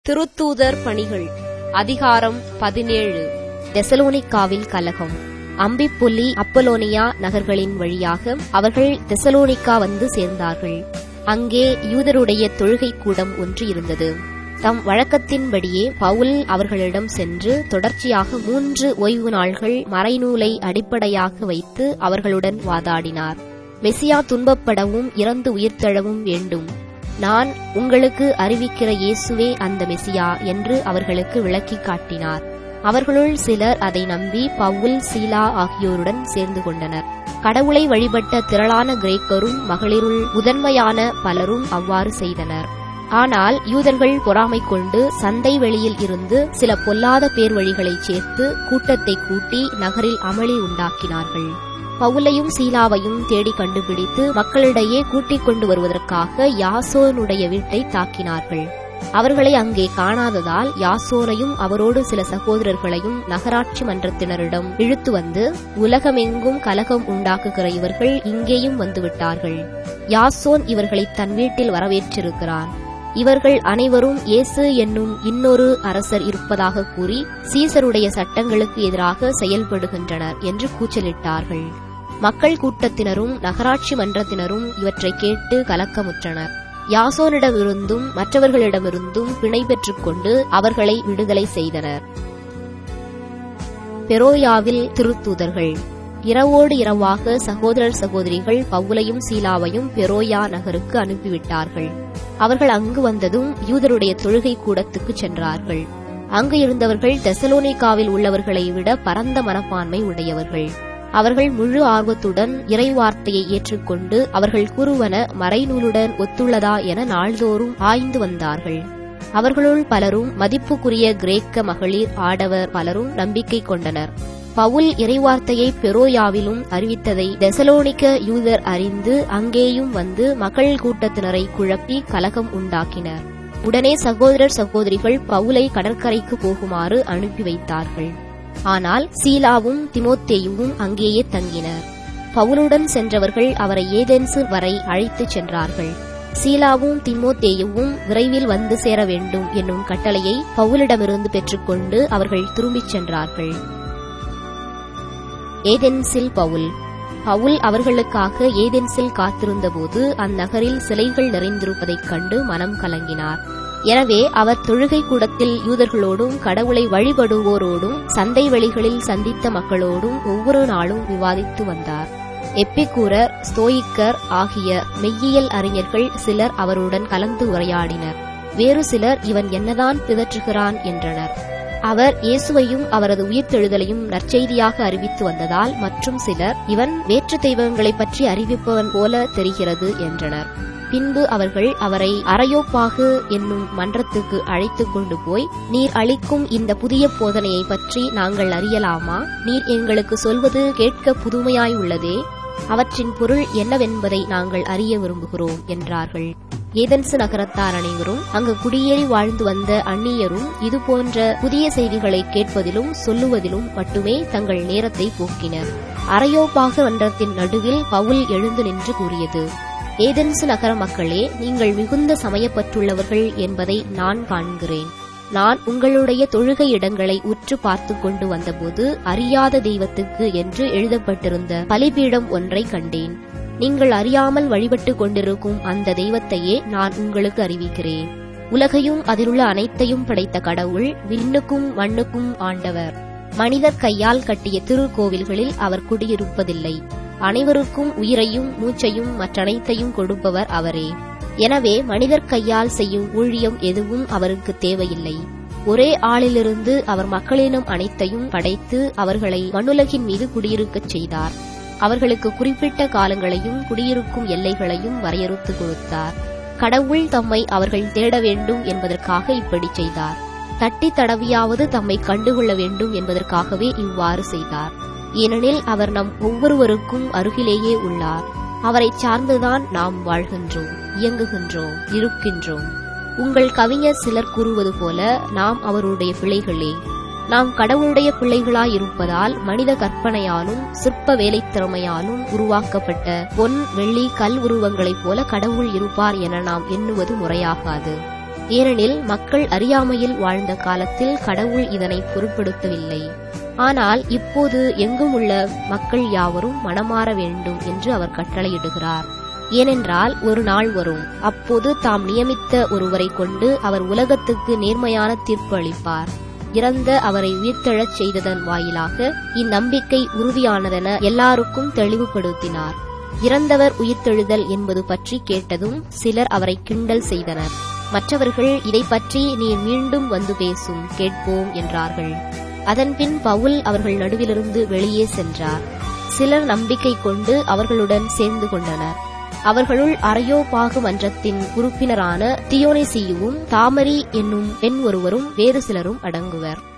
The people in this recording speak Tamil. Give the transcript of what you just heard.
திருத்தூதர் பணிகள் அதிகாரம் பதினேழு தெசலோனிக்காவில் கலகம் அம்பிப்புல்லி அப்பலோனியா நகர்களின் வழியாக அவர்கள் தெசலோனிக்கா வந்து சேர்ந்தார்கள் அங்கே யூதருடைய தொழுகை கூடம் ஒன்று இருந்தது தம் வழக்கத்தின்படியே பவுல் அவர்களிடம் சென்று தொடர்ச்சியாக மூன்று ஓய்வு நாள்கள் மறைநூலை அடிப்படையாக வைத்து அவர்களுடன் வாதாடினார் மெசியா துன்பப்படவும் இறந்து உயிர்த்தெழவும் வேண்டும் நான் உங்களுக்கு அறிவிக்கிற இயேசுவே அந்த மெசியா என்று அவர்களுக்கு விளக்கிக் காட்டினார் அவர்களுள் சிலர் அதை நம்பி பவுல் சீலா ஆகியோருடன் சேர்ந்து கொண்டனர் கடவுளை வழிபட்ட திரளான கிரேக்கரும் மகளிருள் முதன்மையான பலரும் அவ்வாறு செய்தனர் ஆனால் யூதர்கள் பொறாமை கொண்டு சந்தை வெளியில் இருந்து சில பொல்லாத பேர் வழிகளைச் சேர்த்து கூட்டத்தை கூட்டி நகரில் அமளி உண்டாக்கினார்கள் பவுலையும் சீலாவையும் தேடி கண்டுபிடித்து மக்களிடையே கூட்டிக் கொண்டு வருவதற்காக யாசோனுடைய வீட்டை தாக்கினார்கள் அவர்களை அங்கே காணாததால் யாசோனையும் அவரோடு சில சகோதரர்களையும் நகராட்சி மன்றத்தினரிடம் இழுத்து வந்து உலகமெங்கும் கலகம் உண்டாக்குகிற இவர்கள் இங்கேயும் வந்துவிட்டார்கள் யாசோன் இவர்களை தன் வீட்டில் வரவேற்றிருக்கிறான் இவர்கள் அனைவரும் இயேசு என்னும் இன்னொரு அரசர் இருப்பதாக கூறி சீசருடைய சட்டங்களுக்கு எதிராக செயல்படுகின்றனர் என்று கூச்சலிட்டார்கள் மக்கள் கூட்டத்தினரும் நகராட்சி மன்றத்தினரும் இவற்றை கேட்டு கலக்கமுற்றனர் யாசோனிடமிருந்தும் மற்றவர்களிடமிருந்தும் பிணை பெற்றுக் கொண்டு அவர்களை விடுதலை செய்தனர் பெரோயாவில் திருத்தூதர்கள் இரவோடு இரவாக சகோதரர் சகோதரிகள் பவுலையும் சீலாவையும் பெரோயா நகருக்கு அனுப்பிவிட்டார்கள் அவர்கள் அங்கு வந்ததும் யூதருடைய தொழுகை கூடத்துக்கு சென்றார்கள் அங்கு இருந்தவர்கள் தெசலோனிகாவில் உள்ளவர்களை விட பரந்த மனப்பான்மை உடையவர்கள் அவர்கள் முழு ஆர்வத்துடன் இறைவார்த்தையை ஏற்றுக்கொண்டு அவர்கள் கூறுவன மறைநூலுடன் ஒத்துள்ளதா என நாள்தோறும் ஆய்ந்து வந்தார்கள் அவர்களுள் பலரும் மதிப்புக்குரிய கிரேக்க மகளிர் ஆடவர் பலரும் நம்பிக்கை கொண்டனர் பவுல் இறைவார்த்தையை பெரோயாவிலும் அறிவித்ததை தெசலோனிக்க யூதர் அறிந்து அங்கேயும் வந்து மக்கள் கூட்டத்தினரை குழப்பி கலகம் உண்டாக்கினர் உடனே சகோதரர் சகோதரிகள் பவுலை கடற்கரைக்கு போகுமாறு அனுப்பி வைத்தார்கள் ஆனால் சீலாவும் திமோத்தேயுவும் அங்கேயே தங்கினர் பவுலுடன் சென்றவர்கள் அவரை ஏதென்சு வரை அழைத்துச் சென்றார்கள் சீலாவும் திமோத்தேயுவும் விரைவில் வந்து சேர வேண்டும் என்னும் கட்டளையை பவுலிடமிருந்து பெற்றுக்கொண்டு அவர்கள் திரும்பிச் சென்றார்கள் ஏதென்சில் பவுல் பவுல் அவர்களுக்காக ஏதென்சில் காத்திருந்தபோது அந்நகரில் சிலைகள் நிறைந்திருப்பதைக் கண்டு மனம் கலங்கினார் எனவே அவர் தொழுகை கூடத்தில் யூதர்களோடும் கடவுளை வழிபடுவோரோடும் சந்தை வெளிகளில் சந்தித்த மக்களோடும் ஒவ்வொரு நாளும் விவாதித்து வந்தார் எப்பிக்கூரர் ஸ்தோயிக்கர் ஆகிய மெய்யியல் அறிஞர்கள் சிலர் அவருடன் கலந்து உரையாடினர் வேறு சிலர் இவன் என்னதான் பிதற்றுகிறான் என்றனர் அவர் இயேசுவையும் அவரது உயிர்த்தெழுதலையும் நற்செய்தியாக அறிவித்து வந்ததால் மற்றும் சிலர் இவன் வேற்று தெய்வங்களை பற்றி அறிவிப்பவன் போல தெரிகிறது என்றனர் பின்பு அவர்கள் அவரை அரையோப்பாகு என்னும் மன்றத்துக்கு அழைத்து கொண்டு போய் நீர் அளிக்கும் இந்த புதிய போதனையை பற்றி நாங்கள் அறியலாமா நீர் எங்களுக்கு சொல்வது கேட்க புதுமையாய் உள்ளதே அவற்றின் பொருள் என்னவென்பதை நாங்கள் அறிய விரும்புகிறோம் என்றார்கள் ஏதென்சு நகரத்தார் அனைவரும் அங்கு குடியேறி வாழ்ந்து வந்த அந்நியரும் இதுபோன்ற புதிய செய்திகளை கேட்பதிலும் சொல்லுவதிலும் மட்டுமே தங்கள் நேரத்தை போக்கினர் அரையோப்பாக மன்றத்தின் நடுவில் பவுல் எழுந்து நின்று கூறியது ஏதென்சு நகர மக்களே நீங்கள் மிகுந்த சமயப்பற்றுள்ளவர்கள் என்பதை நான் காண்கிறேன் நான் உங்களுடைய தொழுகை இடங்களை உற்று பார்த்து கொண்டு வந்தபோது அறியாத தெய்வத்துக்கு என்று எழுதப்பட்டிருந்த பலிபீடம் ஒன்றை கண்டேன் நீங்கள் அறியாமல் வழிபட்டு கொண்டிருக்கும் அந்த தெய்வத்தையே நான் உங்களுக்கு அறிவிக்கிறேன் உலகையும் அதிலுள்ள அனைத்தையும் படைத்த கடவுள் விண்ணுக்கும் மண்ணுக்கும் ஆண்டவர் மனிதர் கையால் கட்டிய திருக்கோவில்களில் அவர் குடியிருப்பதில்லை அனைவருக்கும் உயிரையும் மூச்சையும் மற்றனைத்தையும் கொடுப்பவர் அவரே எனவே மனிதர் கையால் செய்யும் ஊழியம் எதுவும் அவருக்கு தேவையில்லை ஒரே ஆளிலிருந்து அவர் மக்களினம் அனைத்தையும் படைத்து அவர்களை மண்ணுலகின் மீது குடியிருக்கச் செய்தார் அவர்களுக்கு குறிப்பிட்ட காலங்களையும் குடியிருக்கும் எல்லைகளையும் வரையறுத்து கொடுத்தார் கடவுள் தம்மை அவர்கள் தேட வேண்டும் என்பதற்காக இப்படி செய்தார் தட்டி தடவியாவது தம்மை கண்டுகொள்ள வேண்டும் என்பதற்காகவே இவ்வாறு செய்தார் ஏனெனில் அவர் நம் ஒவ்வொருவருக்கும் அருகிலேயே உள்ளார் அவரை சார்ந்துதான் நாம் வாழ்கின்றோம் இயங்குகின்றோம் இருக்கின்றோம் உங்கள் கவிஞர் சிலர் கூறுவது போல நாம் அவருடைய பிள்ளைகளே நாம் கடவுளுடைய பிள்ளைகளாயிருப்பதால் மனித கற்பனையாலும் சிற்ப வேலைத்திறமையாலும் உருவாக்கப்பட்ட பொன் வெள்ளி கல் உருவங்களைப் போல கடவுள் இருப்பார் என நாம் எண்ணுவது முறையாகாது ஏனெனில் மக்கள் அறியாமையில் வாழ்ந்த காலத்தில் கடவுள் இதனை பொருட்படுத்தவில்லை ஆனால் இப்போது எங்கும் உள்ள மக்கள் யாவரும் மனமாற வேண்டும் என்று அவர் கட்டளையிடுகிறார் ஏனென்றால் ஒரு நாள் வரும் அப்போது தாம் நியமித்த ஒருவரை கொண்டு அவர் உலகத்துக்கு நேர்மையான தீர்ப்பு அளிப்பார் இறந்த அவரை உயிர்த்தெழச் செய்ததன் வாயிலாக இந்நம்பிக்கை உறுதியானதென எல்லாருக்கும் தெளிவுபடுத்தினார் இறந்தவர் உயிர்த்தெழுதல் என்பது பற்றி கேட்டதும் சிலர் அவரை கிண்டல் செய்தனர் மற்றவர்கள் இதை பற்றி நீர் மீண்டும் வந்து பேசும் கேட்போம் என்றார்கள் அதன்பின் பவுல் அவர்கள் நடுவிலிருந்து வெளியே சென்றார் சிலர் நம்பிக்கை கொண்டு அவர்களுடன் சேர்ந்து கொண்டனர் அவர்களுள் அரையோபாகு மன்றத்தின் உறுப்பினரான தியோனிசியுவும் தாமரி என்னும் பெண் ஒருவரும் வேறு சிலரும் அடங்குவர்